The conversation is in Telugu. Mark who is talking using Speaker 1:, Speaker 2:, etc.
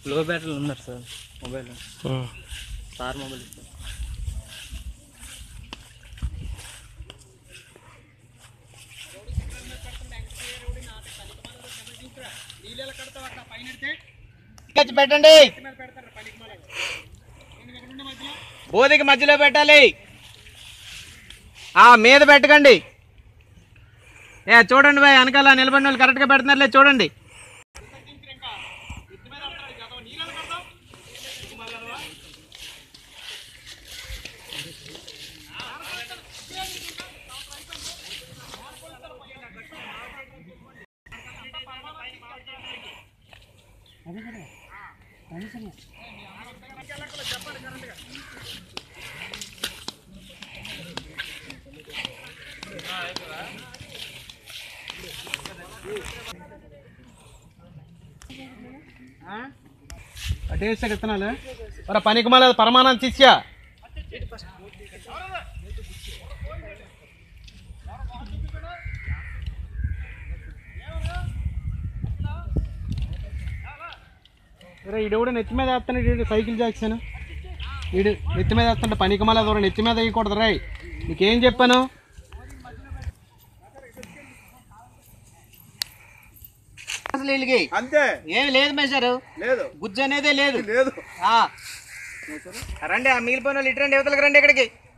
Speaker 1: లో బ్యాటరీలు ఉన్నారు సార్ మొబైల్ సార్ మొబైల్ ఇస్తారు
Speaker 2: కచ్చి పెట్టండి బోధికి మధ్యలో పెట్టాలి ఆ మీద పెట్టకండి ఏ చూడండి బాయ్ వెనకాల నిలబడిన వాళ్ళు కరెక్ట్గా పెడుతున్నారులే చూడండి అటేసాడు ఇత్తనాలు మరి పనికి మళ్ళీ పరమాణం తీసా ఈడు కూడా నెత్తి మీద వేస్తున్నాడు ఈడు సైకిల్ జాక్సన్ వీడు నెత్తి మీద వేస్తుంటే పనికి మళ్ళీ దూరం నెత్తి మీద వేయకూడదు రాయ్ నీకేం చెప్పాను అసలు వీళ్ళకి
Speaker 3: అంతే
Speaker 2: ఏమి లేదు మేషారు
Speaker 3: లేదు
Speaker 2: గుజ్జు అనేదే లేదు
Speaker 3: లేదు
Speaker 2: ఆ. రండి ఆ మిగిలిపోయిన వాళ్ళు ఇటు రండి యువతలకు రండి ఇక్కడికి